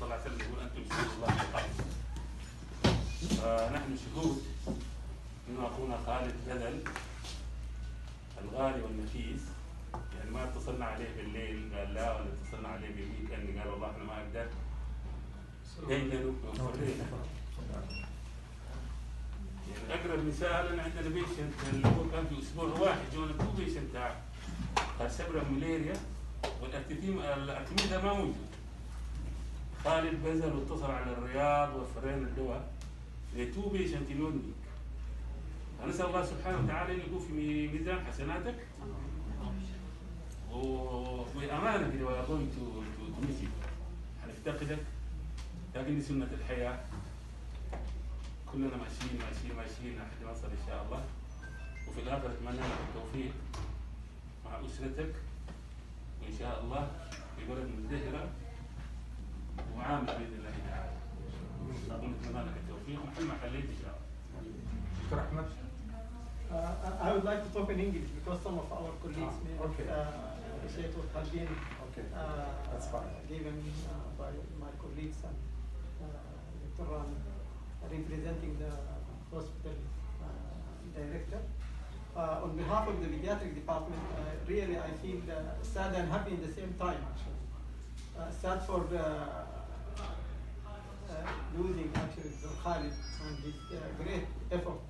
الله عليه وسلم يقول انتم شهود الله في الارض فنحن شهود انه اخونا خالد بذل الغالي والنفيس يعني ما اتصلنا عليه بالليل قال لا ولا اتصلنا عليه بالويك اند قال والله احنا ما اقدر دينا وفرينا يعني اقرب مثال انا عندنا بيشنت اللي هو كان في اسبوع واحد جونا تو بيشنت تاع قال سبرا مليريا والارتيتيم الارتيميد ده ما موجود خالد بذل واتصل على الرياض وفرينا الدواء لتو بيشنت in one week فنسال الله سبحانه وتعالى ان يكون في ميزان حسناتك وبامانه كده وي going to to to miss you هنفتقدك لكن دي سنه الحياه كلنا ماشيين ماشيين ماشيين لحد ما نصل ان شاء الله وفي الاخر اتمنى لك التوفيق مع اسرتك وان شاء الله في بلد مزدهره وعامل باذن الله تعالى ونتمنى لك التوفيق ومحل ما حليت ان شاء الله دكتور احمد Uh, I I would like to talk in English because some of our colleagues Ah, may okay. not uh, appreciate what has been Okay, uh, that's fine. given uh, by my colleagues and uh, Dr. Ram representing the hospital uh, director. Uh, on behalf of the pediatric department, uh, really I feel uh, sad and happy in the same time actually. Uh, sad for uh, uh, losing actually Dr. Khalid and his uh, great effort